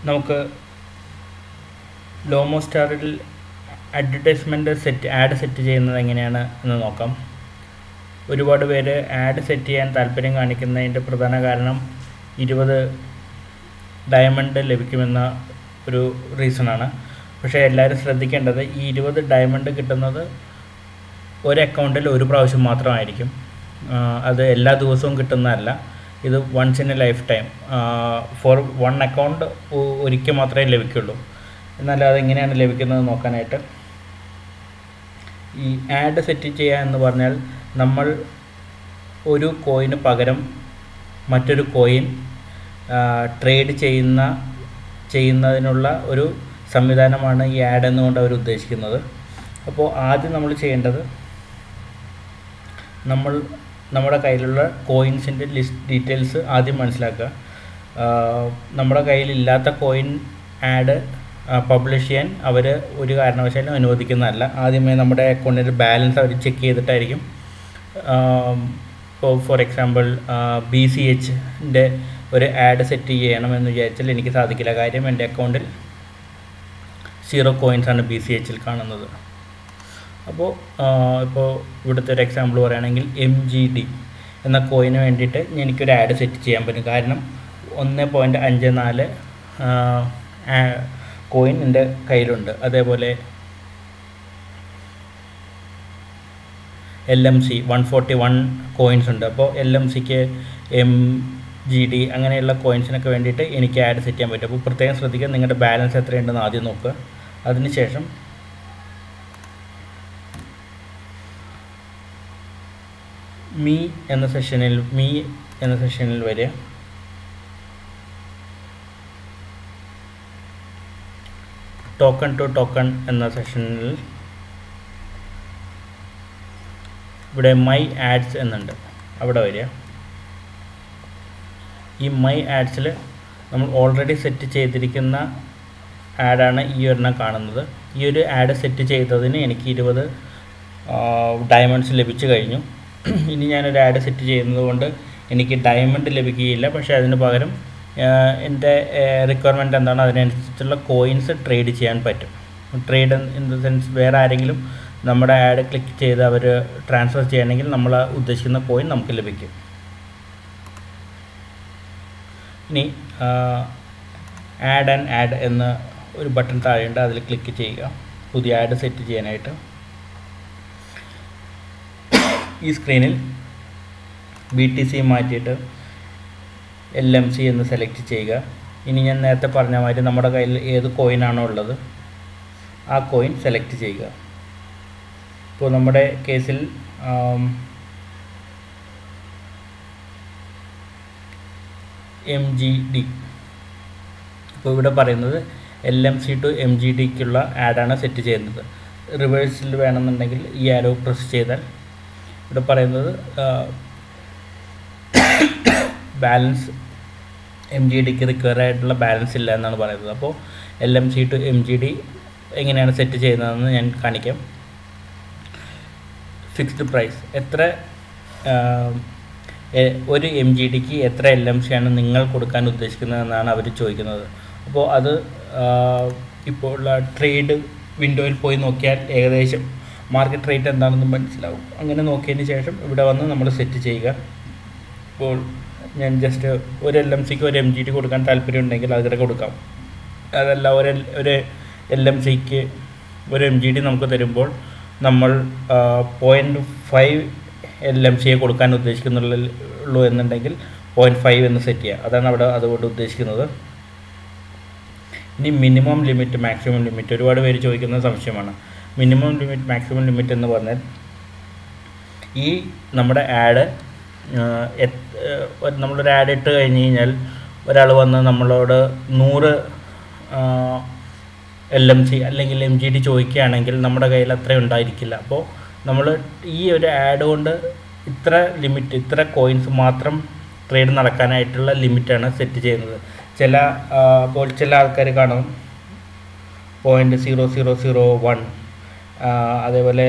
നമുക്ക് ലോമോ സ്റ്റാറിൽ അഡ്വർടൈസ്മെൻറ്റ് സെറ്റ് ആഡ് സെറ്റ് ചെയ്യുന്നത് എങ്ങനെയാണ് എന്ന് നോക്കാം ഒരുപാട് പേര് ആഡ് സെറ്റ് ചെയ്യാൻ താല്പര്യം കാണിക്കുന്നതിൻ്റെ പ്രധാന കാരണം ഇരുപത് ഡയമണ്ട് ലഭിക്കുമെന്ന ഒരു റീസണാണ് പക്ഷേ എല്ലാവരും ശ്രദ്ധിക്കേണ്ടത് ഈ ഇരുപത് ഡയമണ്ട് കിട്ടുന്നത് ഒരു അക്കൗണ്ടിൽ ഒരു പ്രാവശ്യം മാത്രമായിരിക്കും ആ, അത് എല്ലാ ദിവസവും കിട്ടുന്നതല്ല ഇത് once in a lifetime for one account ഒരിക്കൽ മാത്രമേ ലഭിക്കുള്ളൂ എന്നാൽ അതെങ്ങനെയാണ് ലഭിക്കുന്നത് നോക്കാനായിട്ട് ഈ ആഡ് സെറ്റ് ചെയ്യുക എന്ന് പറഞ്ഞാൽ നമ്മൾ ഒരു കോയിന് പകരം മറ്റൊരു കോയിൻ ട്രേഡ് ചെയ്യുന്ന ചെയ്യുന്നതിനുള്ള ഒരു സംവിധാനമാണ് ഈ ആഡ് എന്നുകൊണ്ട് അവർ ഉദ്ദേശിക്കുന്നത് അപ്പോൾ ആദ്യം നമ്മൾ ചെയ്യേണ്ടത് നമ്മൾ നമ്മുടെ കയ്യിലുള്ള കോയിൻസിൻ്റെ ലിസ്റ്റ് ഡീറ്റെയിൽസ് ആദ്യം മനസ്സിലാക്കുക ആഹ് നമ്മുടെ കയ്യിലില്ലാത്ത കോയിൻ ആഡ് പബ്ലിഷ് ചെയ്യാൻ അവർ ഒരു കാരണവശാലും അനുവദിക്കുന്നതല്ല ആദ്യമേ നമ്മുടെ അക്കൗണ്ടിൻ്റെ ബാലൻസ് അവർ ചെക്ക് ചെയ്തിട്ടായിരിക്കും ഇപ്പോൾ ഫോർ എക്സാമ്പിൾ ബി സി എച്ചിൻ്റെ ഒരു ആഡ് സെറ്റ് ചെയ്യണമെന്ന് വിചാരിച്ചാൽ എനിക്ക് സാധിക്കില്ല കാര്യം എൻ്റെ അക്കൗണ്ടിൽ സീറോ കോയിൻസ് ആണ് ബി സി എച്ചിൽ കാണുന്നത് അപ്പോൾ ഇപ്പോൾ ഇവിടുത്തെ ഒരു എക്സാമ്പിൾ പറയുകയാണെങ്കിൽ എം ജി ഡി എന്ന കോയിന് വേണ്ടിയിട്ട് എനിക്കൊരു ആഡ് സെറ്റ് ചെയ്യാൻ പറ്റും കാരണം ഒന്ന് പോയിൻറ്റ് അഞ്ച് നാല് കോയിൻ എൻ്റെ കയ്യിലുണ്ട് അതേപോലെ L M C one forty one coins ഉണ്ട് അപ്പോൾ എൽ എം സിക്ക് എം ജി ഡി അങ്ങനെയുള്ള കോയിൻസിനൊക്കെ വേണ്ടിയിട്ട് എനിക്ക് ആഡ് സെറ്റ് ചെയ്യാൻ പറ്റും അപ്പോൾ പ്രത്യേകം ശ്രദ്ധിക്കുക നിങ്ങളുടെ ബാലൻസ് എത്രയുണ്ടെന്ന് ആദ്യം നോക്കുക അതിനുശേഷം മീ എന്ന സെഷനിൽ മീ എന്ന സെഷനിൽ വരിക ടോക്കൺ ടു ടോക്കൺ എന്ന സെഷനിൽ ഇവിടെ മൈ ആഡ്സ് എന്നുണ്ട് അവിടെ വരിക ഈ മൈ ആഡ്സിൽ നമ്മൾ ഓൾറെഡി സെറ്റ് ചെയ്തിരിക്കുന്ന ആഡാണ് ഈ ഒരെണ്ണം കാണുന്നത് ഈ ഒരു ആഡ് സെറ്റ് ചെയ്തതിന് എനിക്ക് ഇരുപത് ഡയമണ്ട്സ് ലഭിച്ചു കഴിഞ്ഞു ഇനി ഞാനൊരു ആഡ് സെറ്റ് ചെയ്യുന്നത് കൊണ്ട് എനിക്ക് ഡയമണ്ട് ലഭിക്കുകയില്ല പക്ഷേ അതിന് പകരം എൻ്റെ റിക്വയർമെൻറ്റ് എന്താണ് അതിനനുസരിച്ചുള്ള കോയിൻസ് ട്രേഡ് ചെയ്യാൻ പറ്റും ട്രേഡ് ഇൻ ദ സെൻസ് വേറെ ആരെങ്കിലും നമ്മുടെ ആഡ് ക്ലിക്ക് ചെയ്ത് അവർ ട്രാൻസ്ഫർ ചെയ്യണമെങ്കിൽ നമ്മൾ ഉദ്ദേശിക്കുന്ന കോയിൻ നമുക്ക് ലഭിക്കും ഇനി ആഡ് ആൻഡ് ആഡ് എന്ന ഒരു ബട്ടൺ താഴെയുണ്ട് അതിൽ ക്ലിക്ക് ചെയ്യുക പുതിയ ആഡ് സെറ്റ് ചെയ്യാനായിട്ട് ഈ സ്ക്രീനിൽ ബി ടി സി മാറ്റിയിട്ട് എൽ എം സി എന്ന് സെലക്ട് ചെയ്യുക ഇനി ഞാൻ നേരത്തെ പറഞ്ഞ മാതിരി നമ്മുടെ കയ്യിൽ ഏത് കോയിനാണോ ഉള്ളത് ആ കോയിൻ സെലക്ട് ചെയ്യുക ഇപ്പോൾ നമ്മുടെ കേസിൽ എം ജി ഡി ഇപ്പോൾ ഇവിടെ പറയുന്നത് L M C to M G ഡിക്കുള്ള ആഡാണ് സെറ്റ് ചെയ്യുന്നത് റിവേഴ്സിൽ വേണമെന്നുണ്ടെങ്കിൽ ഈ ആരോ പ്രസ് ചെയ്താൽ ഇവിടെ പറയുന്നത് ബാലൻസ് എം ജി ഡിക്ക് റിക്വയർ ആയിട്ടുള്ള ബാലൻസ് ഇല്ല എന്നാണ് പറയുന്നത് അപ്പോൾ L M C to M G D എങ്ങനെയാണ് സെറ്റ് ചെയ്യുന്നതെന്ന് ഞാൻ കാണിക്കാം ഫിക്സ്ഡ് പ്രൈസ് എത്ര ഒരു എം ജി ഡിക്ക് എത്ര എൽ എം സി ആണ് നിങ്ങൾ കൊടുക്കാൻ ഉദ്ദേശിക്കുന്നതെന്നാണ് അവർ ചോദിക്കുന്നത് അപ്പോൾ അത് ഇപ്പോൾ ഉള്ള ട്രേഡ് വിൻഡോയിൽ പോയി നോക്കിയാൽ ഏകദേശം മാർക്കറ്റ് റേറ്റ് എന്താണെന്ന് മനസ്സിലാവും അങ്ങനെ നോക്കിയതിന് ശേഷം ഇവിടെ വന്ന് നമ്മൾ സെറ്റ് ചെയ്യുക ഇപ്പോൾ ഞാൻ ജസ്റ്റ് ഒരു എൽ എം സിക്ക് ഒരു എം ജി ടി കൊടുക്കാൻ താല്പര്യം ഉണ്ടെങ്കിൽ അതിവിടെ കൊടുക്കാം അതല്ല ഒരു ഒരു എൽ എം സിക്ക് ഒരു എം ജി ഡി നമുക്ക് തരുമ്പോൾ നമ്മൾ പോയിൻറ്റ് ഫൈവ് എൽ എം സിയെ കൊടുക്കാൻ ഉദ്ദേശിക്കുന്നുള്ളൂ എന്നുണ്ടെങ്കിൽ പോയിൻറ്റ് ഫൈവ് എന്ന് സെറ്റ് ചെയ്യുക അതാണ് അവിടെ അതുകൊണ്ട് ഉദ്ദേശിക്കുന്നത് ഇനി മിനിമം ലിമിറ്റ് മാക്സിമം ലിമിറ്റ് ഒരുപാട് പേര് ചോദിക്കുന്ന സംശയമാണ് മിനിമം ലിമിറ്റ് മാക്സിമം ലിമിറ്റ് എന്ന് പറഞ്ഞാൽ ഈ നമ്മുടെ ആഡ് നമ്മളൊരു ആഡ് ഇട്ട് കഴിഞ്ഞ് കഴിഞ്ഞാൽ ഒരാൾ വന്ന് നമ്മളോട് നൂറ് എൽ എം സി അല്ലെങ്കിൽ എം ജി ഡി ചോദിക്കുകയാണെങ്കിൽ നമ്മുടെ കയ്യിൽ അത്രയും ഉണ്ടായിരിക്കില്ല അപ്പോൾ നമ്മൾ ഈ ഒരു ആഡ് കൊണ്ട് ഇത്ര ലിമിറ്റ് ഇത്ര കോയിൻസ് മാത്രം ട്രേഡ് നടക്കാനായിട്ടുള്ള ലിമിറ്റാണ് സെറ്റ് ചെയ്യുന്നത് ചില അപ്പോൾ ചില ആൾക്കാർ കാണും point zero zero zero one അതേപോലെ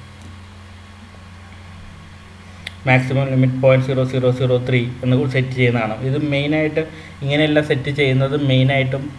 maximum limit point zero zero zero three എന്ന് സെറ്റ് ചെയ്യുന്നതാണ് ഇത് മെയിനായിട്ട് ഇങ്ങനെയെല്ലാം സെറ്റ് ചെയ്യുന്നത് മെയിനായിട്ടും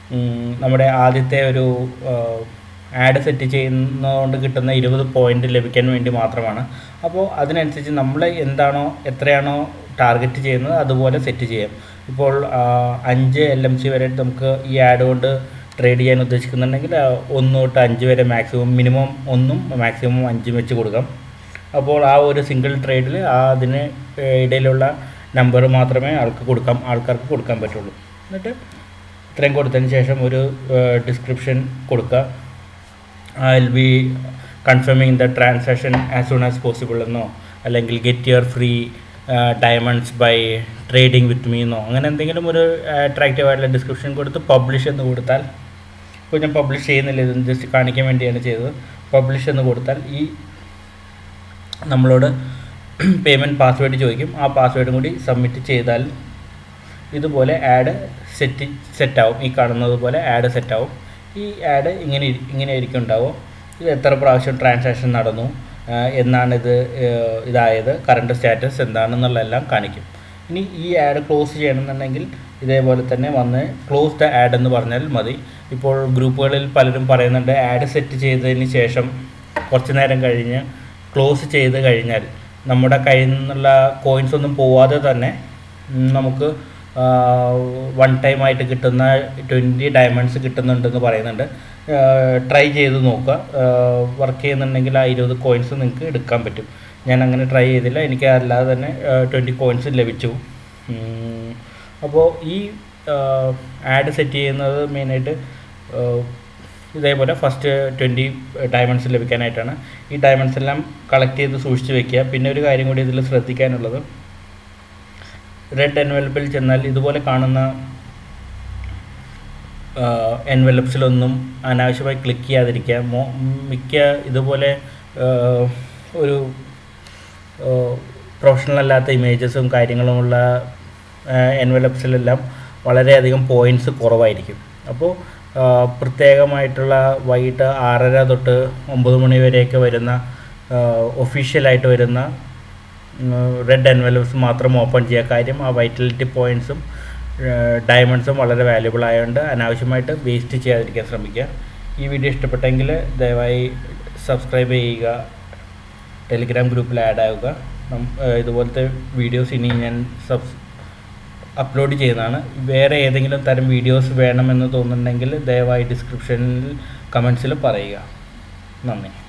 ഉം, നമ്മുടെ ആദ്യത്തെ ഒരു ആഡ് സെറ്റ് ചെയ്യുന്നതുകൊണ്ട് കിട്ടുന്ന ഇരുപത് പോയിന്റ് ലഭിക്കാൻ വേണ്ടി മാത്രമാണ് അപ്പോൾ അതിനനുസരിച്ച് നമ്മൾ എന്താണോ എത്രയാണോ ടാർഗറ്റ് ചെയ്യുന്നത് അതുപോലെ സെറ്റ് ചെയ്യാം ഇപ്പോൾ ആ, അഞ്ച് എൽ എം സി വരെ നമുക്ക് ഈ ആഡ് കൊണ്ട് ട്രേഡ് ചെയ്യാൻ ഉദ്ദേശിക്കുന്നുണ്ടെങ്കിൽ ആ, ഒന്ന് തൊട്ട് അഞ്ച് വരെ മാക്സിമം മിനിമം ഒന്നും മാക്സിമം അഞ്ചും വെച്ച് കൊടുക്കാം അപ്പോൾ ആ ഒരു സിംഗിൾ ട്രേഡിൽ ആ അതിന് ഇടയിലുള്ള നമ്പർ മാത്രമേ ആൾക്ക് കൊടുക്കാം ആൾക്കാർക്ക് കൊടുക്കാൻ പറ്റുള്ളൂ എന്നിട്ട് ഇത്രയും കൊടുത്തതിന് ശേഷം ഒരു ഡിസ്ക്രിപ്ഷൻ കൊടുക്കുക I will be confirming the transaction as soon as possible എന്നോ അല്ലെങ്കിൽ get your free diamonds by trading with me എന്നോ അങ്ങനെ എന്തെങ്കിലും ഒരു അട്രാക്റ്റീവ് ആയിട്ടുള്ള ഡിസ്ക്രിപ്ഷൻ കൊടുത്ത് പബ്ലിഷ് എന്ന് കൊടുത്താൽ ഇപ്പോൾ ഞാൻ പബ്ലിഷ് ചെയ്യുന്നില്ല ഇത് ജസ്റ്റ് കാണിക്കാൻ വേണ്ടിയാണ് ചെയ്തത് പബ്ലിഷ് എന്ന് കൊടുത്താൽ ഈ നമ്മളോട് പേയ്മെൻറ്റ് പാസ്വേഡ് ചോദിക്കും ആ പാസ്വേഡും കൂടി സബ്മിറ്റ് ചെയ്താൽ ഇതുപോലെ ആഡ് സെറ്റ് സെറ്റാവും ഈ കാണുന്നത് പോലെ ആഡ് സെറ്റാവും ഈ ആഡ് ഇങ്ങനെ ഇരി- ഇങ്ങനെ ആയിരിക്കും ഉണ്ടാവും ഇത് എത്ര പ്രാവശ്യം ട്രാൻസാക്ഷൻ നടന്നു ആ, എന്നാണ് ഇത് ഏഹ്, ഇതായത് കറണ്ട് സ്റ്റാറ്റസ് എന്താണെന്നുള്ളതെല്ലാം കാണിക്കും ഇനി ഈ ആഡ് ക്ലോസ് ചെയ്യണമെന്നുണ്ടെങ്കിൽ ഇതേപോലെ തന്നെ വന്ന് ക്ലോസ് ദ ആഡ് എന്ന് പറഞ്ഞാൽ മതി ഇപ്പോൾ ഗ്രൂപ്പുകളിൽ പലരും പറയുന്നുണ്ട് ആഡ് സെറ്റ് ചെയ്തതിന് ശേഷം കുറച്ച് നേരം കഴിഞ്ഞ് ക്ലോസ് ചെയ്ത് കഴിഞ്ഞാൽ നമ്മുടെ കയ്യിൽ നിന്നുള്ള കോയിൻസ് ഒന്നും പോവാതെ തന്നെ ഉം, നമുക്ക് വൺ ടൈം ആയിട്ട് കിട്ടുന്ന ട്വൻറ്റി ഡയമണ്ട്സ് കിട്ടുന്നുണ്ടെന്ന് പറയുന്നുണ്ട് ട്രൈ ചെയ്ത് നോക്കുക വർക്ക് ചെയ്യുന്നുണ്ടെങ്കിൽ ആ ഇരുപത് കോയിൻസ് നിങ്ങൾക്ക് എടുക്കാൻ പറ്റും ഞാൻ അങ്ങനെ ട്രൈ ചെയ്തില്ല എനിക്ക് അല്ലാതെ തന്നെ ട്വൻറ്റി കോയിൻസ് ലഭിച്ചു ഉം, അപ്പോൾ ഈ ആഡ് സെറ്റ് ചെയ്യുന്നത് മെയിനായിട്ട് ഇതേപോലെ ഫസ്റ്റ് ട്വൻറ്റി ഡയമണ്ട്സ് ലഭിക്കാനായിട്ടാണ് ഈ ഡയമണ്ട്സ് എല്ലാം കളക്ട് ചെയ്ത് സൂക്ഷിച്ച് വെക്കുക പിന്നെ ഒരു കാര്യം കൂടി ഇതിൽ ശ്രദ്ധിക്കാനുള്ളത് റെഡ് എൻവലപ്പിൽ ചെന്നാൽ ഇതുപോലെ കാണുന്ന എൻവലപ്സിലൊന്നും അനാവശ്യമായി ക്ലിക്ക് ചെയ്യാതിരിക്കുക മോ മിക്ക ഇതുപോലെ ആ, ഒരു പ്രൊഫഷണൽ അല്ലാത്ത ഇമേജസും കാര്യങ്ങളുമുള്ള എൻവലപ്സിലെല്ലാം വളരെയധികം പോയിൻറ്റ്സ് കുറവായിരിക്കും അപ്പോൾ ആ, പ്രത്യേകമായിട്ടുള്ള വൈകിട്ട് ആറര തൊട്ട് ഒമ്പത് മണി വരെയൊക്കെ വരുന്ന ഒഫീഷ്യലായിട്ട് വരുന്ന റെഡ് എൻവലപ്സ് മാത്രം ഓപ്പൺ ചെയ്യുക കാര്യം ആ വൈറ്റലിറ്റി പോയിൻറ്റ്സും ഡയമണ്ട്സും വളരെ വാല്യുബിൾ ആയതുകൊണ്ട് അനാവശ്യമായിട്ട് വേസ്റ്റ് ചെയ്യാതിരിക്കാൻ ശ്രമിക്കുക ഈ വീഡിയോ ഇഷ്ടപ്പെട്ടെങ്കിൽ ദയവായി സബ്സ്ക്രൈബ് ചെയ്യുക ടെലിഗ്രാം ഗ്രൂപ്പിൽ ആഡ് ആവുക നം- ഏഹ് ഇതുപോലത്തെ വീഡിയോസ് ഇനി ഞാൻ സബ്സ് അപ്ലോഡ് ചെയ്യുന്നതാണ് വേറെ ഏതെങ്കിലും തരം വീഡിയോസ് വേണമെന്ന് തോന്നുന്നുണ്ടെങ്കിൽ ദയവായി ഡിസ്ക്രിപ്ഷനിൽ കമൻസിൽ പറയുക നന്ദി